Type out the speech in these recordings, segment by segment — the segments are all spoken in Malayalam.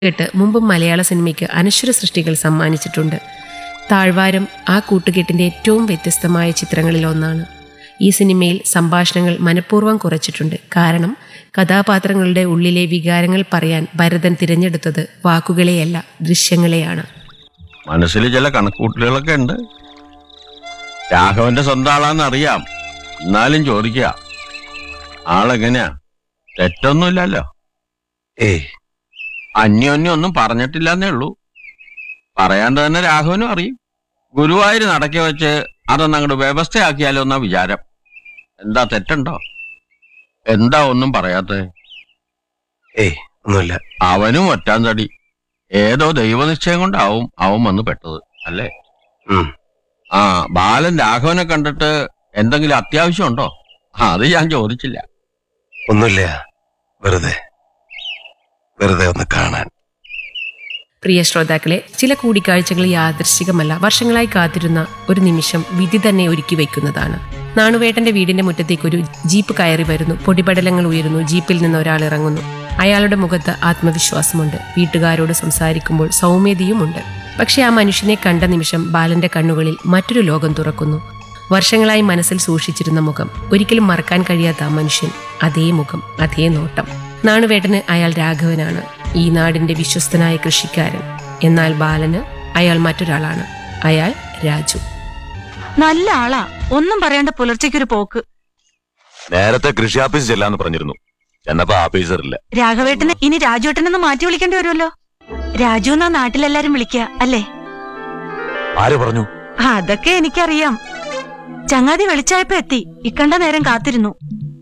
കൂട്ടുകെട്ട് മുമ്പും മലയാള സിനിമയ്ക്ക് അനശ്വര സൃഷ്ടികൾ സമ്മാനിച്ചിട്ടുണ്ട് താഴ്വാരം ആ കൂട്ടുകെട്ടിന്റെ ഏറ്റവും വ്യത്യസ്തമായ ചിത്രങ്ങളിൽ ഒന്നാണ് ഈ സിനിമയിൽ സംഭാഷണങ്ങൾ മനഃപൂർവ്വം കുറച്ചിട്ടുണ്ട് കാരണം കഥാപാത്രങ്ങളുടെ ഉള്ളിലെ വികാരങ്ങൾ പറയാൻ ഭരതൻ തിരഞ്ഞെടുത്തത് വാക്കുകളെയല്ല ദൃശ്യങ്ങളെയാണ് മനസ്സിൽ ചില കണക്കൂട്ടലുകളൊക്കെ ഉണ്ട് രാഘവന്റെ സ്വന്തം ആളാന്ന് അറിയാം എന്നാലും ചോദിക്കുക ആളെങ്ങനെയാ തെറ്റൊന്നുമില്ലല്ലോ ഏയ് അന്യോന്യം ഒന്നും പറഞ്ഞിട്ടില്ലെന്നേ ഉള്ളൂ പറയാണ്ട് തന്നെ രാഘവനും അറിയും ഗുരുവായൂർ നടക്കി വെച്ച് അതൊന്ന് അങ്ങോട്ട് വ്യവസ്ഥയാക്കിയാലോ എന്നാ വിചാരം എന്താ തെറ്റുണ്ടോ എന്താ ഒന്നും പറയാത്തത് ഏയ് ഒന്നുമില്ല അവനും ഒറ്റാൻ തടി ഏതോ ദൈവനിശ്ചയം കൊണ്ടാവും അവൻ വന്ന് പെട്ടത് അല്ലേ ഉം. ആ ബാലൻ രാഘവനെ കണ്ടിട്ട് എന്തെങ്കിലും അത്യാവശ്യം ഉണ്ടോ ആ, അത് ഞാൻ ചോദിച്ചില്ല ഒന്നുമില്ല വെറുതെ വെറുതെ ഒന്ന് കാണാൻ പ്രിയ ശ്രോതാക്കളെ ചില കൂടിക്കാഴ്ചകൾ യാദൃശികമല്ല വർഷങ്ങളായി കാത്തിരുന്ന ഒരു നിമിഷം വിധി തന്നെ ഒരുക്കി വയ്ക്കുന്നതാണ് നാണുവേട്ടന്റെ വീടിന്റെ മുറ്റത്തേക്ക് ഒരു ജീപ്പ് കയറി വരുന്നു പൊടിപടലങ്ങൾ ഉയരുന്നു ജീപ്പിൽ നിന്ന് ഒരാൾ ഇറങ്ങുന്നു അയാളുടെ മുഖത്ത് ആത്മവിശ്വാസമുണ്ട് വീട്ടുകാരോട് സംസാരിക്കുമ്പോൾ സൗമ്യതയുമുണ്ട് പക്ഷെ ആ മനുഷ്യനെ കണ്ട നിമിഷം ബാലന്റെ കണ്ണുകളിൽ മറ്റൊരു ലോകം തുറക്കുന്നു വർഷങ്ങളായി മനസ്സിൽ സൂക്ഷിച്ചിരുന്ന മുഖം ഒരിക്കലും മറക്കാൻ കഴിയാത്ത ആ മനുഷ്യൻ അതേ മുഖം അതേ നോട്ടം നാണുവേട്ടന് അയാൾ രാഘവനാണ് ഈ നാടിന്റെ വിശ്വസ്തനായ കൃഷിക്കാരൻ എന്നാൽ ബാലന് അയാൾ മറ്റൊരാളാണ് അയാൾ രാജു നല്ല ആളാ ഒന്നും പറയാണ്ട് പുലർച്ചയ്ക്കൊരു പോക്ക് നേരത്തെ കൃഷി ഓഫീസ് ചെല്ലാന്ന് പറഞ്ഞിരുന്നു ചെന്നപ്പോ ഓഫീസറില്ല രാഘവേട്ടനെ ഇനി രാജുവേട്ടനെന്ന് മാറ്റി വിളിക്കേണ്ടി വരുമല്ലോ രാജു എന്നാ നാട്ടിലെല്ലാരും വിളിക്കുക അല്ലേ ആര് പറഞ്ഞു അതൊക്കെ എനിക്കറിയാം ചങ്ങാതി വെളിച്ചായപ്പോ എത്തി ഇക്കണ്ട നേരം കാത്തിരുന്നു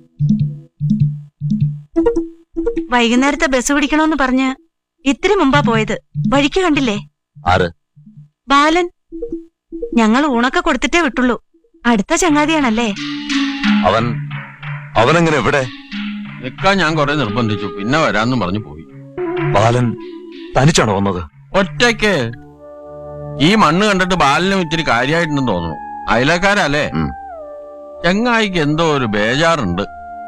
വൈകുന്നേരത്തെ ബസ് പിടിക്കണോന്ന് പറഞ്ഞ് ഇത്തിരി മുമ്പാ പോയത് വഴിക്ക് കണ്ടില്ലേ ആര് ബാലൻ ഞങ്ങൾ ഊണൊക്കെ കൊടുത്തിട്ടേ വിട്ടുള്ളൂ അടുത്ത ചങ്ങാതിയാണല്ലേ അവൻ അവനെങ്ങനെ എവിടെ നിൽക്കാൻ ഞാൻ കുറെ നിർബന്ധിച്ചു പിന്നെ വരാന്ന് പറഞ്ഞു പോയി ബാലൻ തനിച്ചാണോ വന്നത് ഒറ്റയ്ക്ക് ഈ മണ്ണ് കണ്ടിട്ട് ബാലനും ഇത്തിരി കാര്യമായിട്ടുണ്ടെന്ന് തോന്നുന്നു അയലക്കാരല്ലേ ഉം. ചെങ്ങായിക്ക് എന്തോ ഒരു ബേജാറുണ്ട്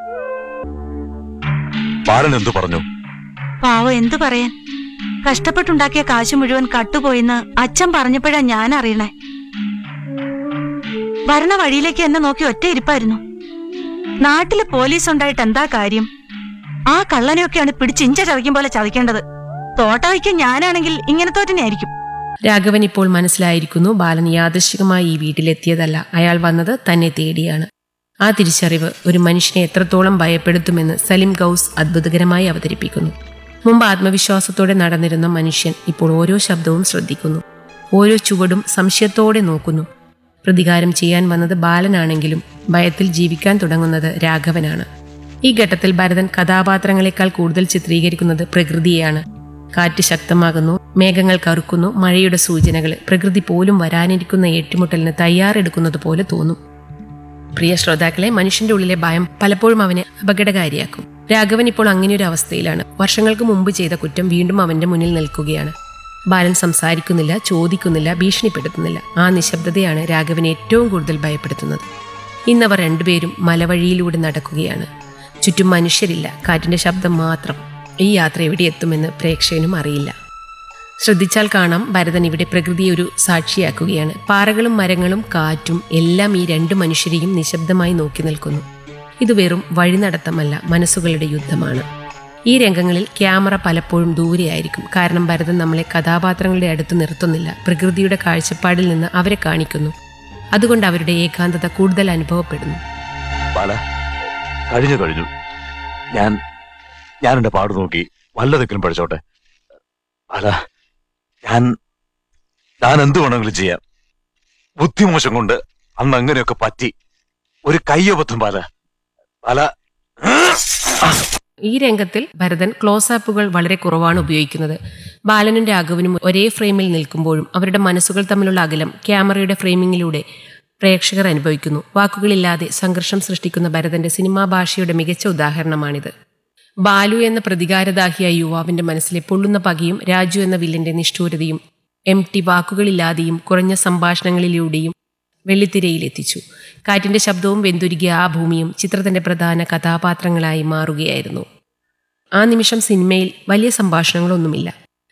ബാലൻ എന്തു പറഞ്ഞു പാവം എന്തു പറയാൻ കഷ്ടപ്പെട്ടുണ്ടാക്കിയ കാശ് മുഴുവൻ കട്ടുപോയിന്ന് അച്ഛൻ പറഞ്ഞപ്പോഴാ ഞാൻ അറിയണേ വരണ വഴിയിലേക്ക് എന്നെ നോക്കി ഒറ്റ ഇരിപ്പായിരുന്നു നാട്ടില് പോലീസ് ഉണ്ടായിട്ട് എന്താ കാര്യം ആ കള്ളനെയൊക്കെയാണ് പിടിച്ചിഞ്ച ചതയ്ക്കും പോലെ ചതിക്കേണ്ടത് തോട്ട വയ്ക്കാൻ ഞാനാണെങ്കിൽ ഇങ്ങനത്തെ ആയിരിക്കും രാഘവൻ ഇപ്പോൾ മനസ്സിലായിരിക്കുന്നു ബാലൻ യാദൃശികമായി ഈ വീട്ടിലെത്തിയതല്ല അയാൾ വന്നത് തന്നെ തേടിയാണ് ആ തിരിച്ചറിവ് ഒരു മനുഷ്യനെ എത്രത്തോളം ഭയപ്പെടുത്തുമെന്ന് സലിം ഗൌസ് അത്ഭുതകരമായി അവതരിപ്പിക്കുന്നു മുമ്പ് ആത്മവിശ്വാസത്തോടെ നടന്നിരുന്ന മനുഷ്യൻ ഇപ്പോൾ ഓരോ ശബ്ദവും ശ്രദ്ധിക്കുന്നു ഓരോ ചുവടും സംശയത്തോടെ നോക്കുന്നു പ്രതികാരം ചെയ്യാൻ വന്നത് ബാലനാണെങ്കിലും ഭയത്തിൽ ജീവിക്കാൻ തുടങ്ങുന്നത് രാഘവനാണ് ഈ ഘട്ടത്തിൽ ഭരതൻ കഥാപാത്രങ്ങളെക്കാൾ കൂടുതൽ ചിത്രീകരിക്കുന്നത് പ്രകൃതിയെയാണ് കാറ്റ് ശക്തമാകുന്നു മേഘങ്ങൾ കറുക്കുന്നു മഴയുടെ സൂചനകൾ പ്രകൃതി പോലും വരാനിരിക്കുന്ന ഏറ്റുമുട്ടലിന് തയ്യാറെടുക്കുന്നത് പോലെ തോന്നും പ്രിയ ശ്രോതാക്കളെ മനുഷ്യന്റെ ഉള്ളിലെ ഭയം പലപ്പോഴും അവനെ അപകടകാരിയാക്കും രാഘവൻ ഇപ്പോൾ അങ്ങനെയൊരു അവസ്ഥയിലാണ് വർഷങ്ങൾക്ക് മുമ്പ് ചെയ്ത കുറ്റം വീണ്ടും അവന്റെ മുന്നിൽ നിൽക്കുകയാണ് ബാലൻ സംസാരിക്കുന്നില്ല ചോദിക്കുന്നില്ല ഭീഷണിപ്പെടുത്തുന്നില്ല ആ നിശബ്ദതയാണ് രാഘവനെ ഏറ്റവും കൂടുതൽ ഭയപ്പെടുത്തുന്നത് ഇന്നവർ രണ്ടുപേരും മലവഴിയിലൂടെ നടക്കുകയാണ് ചുറ്റും മനുഷ്യരില്ല കാറ്റിന്റെ ശബ്ദം മാത്രം ഈ യാത്ര എവിടെ എത്തുമെന്ന് പ്രേക്ഷകനും അറിയില്ല ശ്രദ്ധിച്ചാൽ കാണാം ഭരതൻ ഇവിടെ പ്രകൃതിയെ ഒരു സാക്ഷിയാക്കുകയാണ് പാറകളും മരങ്ങളും കാറ്റും എല്ലാം ഈ രണ്ട് മനുഷ്യരെയും നിശബ്ദമായി നോക്കി നിൽക്കുന്നു ഇത് വെറും വഴിനടത്തമല്ല മനസ്സുകളുടെ യുദ്ധമാണ് ഈ രംഗങ്ങളിൽ ക്യാമറ പലപ്പോഴും ദൂരെയായിരിക്കും കാരണം ഭരതൻ നമ്മളെ കഥാപാത്രങ്ങളുടെ അടുത്ത് നിർത്തുന്നില്ല പ്രകൃതിയുടെ കാഴ്ചപ്പാടിൽ നിന്ന് അവരെ കാണിക്കുന്നു അതുകൊണ്ട് അവരുടെ ഏകാന്തത കൂടുതൽ അനുഭവപ്പെടുന്നു ബാല കഴിഞ്ഞു കഴിഞ്ഞു ഞാൻ ഞാൻ എന്റെ പാട് നോക്കി വല്ലതൊക്കെയും പഠിച്ചോട്ടെ ബാല ഞാൻ ഞാൻ എന്ത് വേണമെങ്കിലും ചെയ്യാം ബുദ്ധിമോശം കൊണ്ട് അന്ന് അങ്ങനെയൊക്കെ പറ്റി ഒരു കയ്യബദ്ധം ബാല ബാല ഈ രംഗത്തിൽ ഭരതൻ ക്ലോസാപ്പുകൾ വളരെ കുറവാണ് ഉപയോഗിക്കുന്നത് ബാലനും രാഘവനും ഒരേ ഫ്രെയിമിൽ നിൽക്കുമ്പോഴും അവരുടെ മനസ്സുകൾ തമ്മിലുള്ള അകലം ക്യാമറയുടെ ഫ്രെയിമിങ്ങിലൂടെ പ്രേക്ഷകർ അനുഭവിക്കുന്നു വാക്കുകളില്ലാതെ സംഘർഷം സൃഷ്ടിക്കുന്ന ഭരതന്റെ സിനിമാ ഭാഷയുടെ മികച്ച ഉദാഹരണമാണിത് ബാലു എന്ന പ്രതികാരദാഹിയായ യുവാവിന്റെ മനസ്സിലെ പൊള്ളുന്ന പകയും രാജു എന്ന വില്ലന്റെ നിഷ്ഠൂരതയും എം ടി വാക്കുകളില്ലാതെയും കുറഞ്ഞ സംഭാഷണങ്ങളിലൂടെയും വെള്ളിത്തിരയിലെത്തിച്ചു കാറ്റിന്റെ ശബ്ദവും വെന്തുരുകിയ ആ ഭൂമിയും ചിത്രത്തിന്റെ പ്രധാന കഥാപാത്രങ്ങളായി മാറുകയായിരുന്നു ആ നിമിഷം സിനിമയിൽ വലിയ സംഭാഷണങ്ങളൊന്നുമില്ല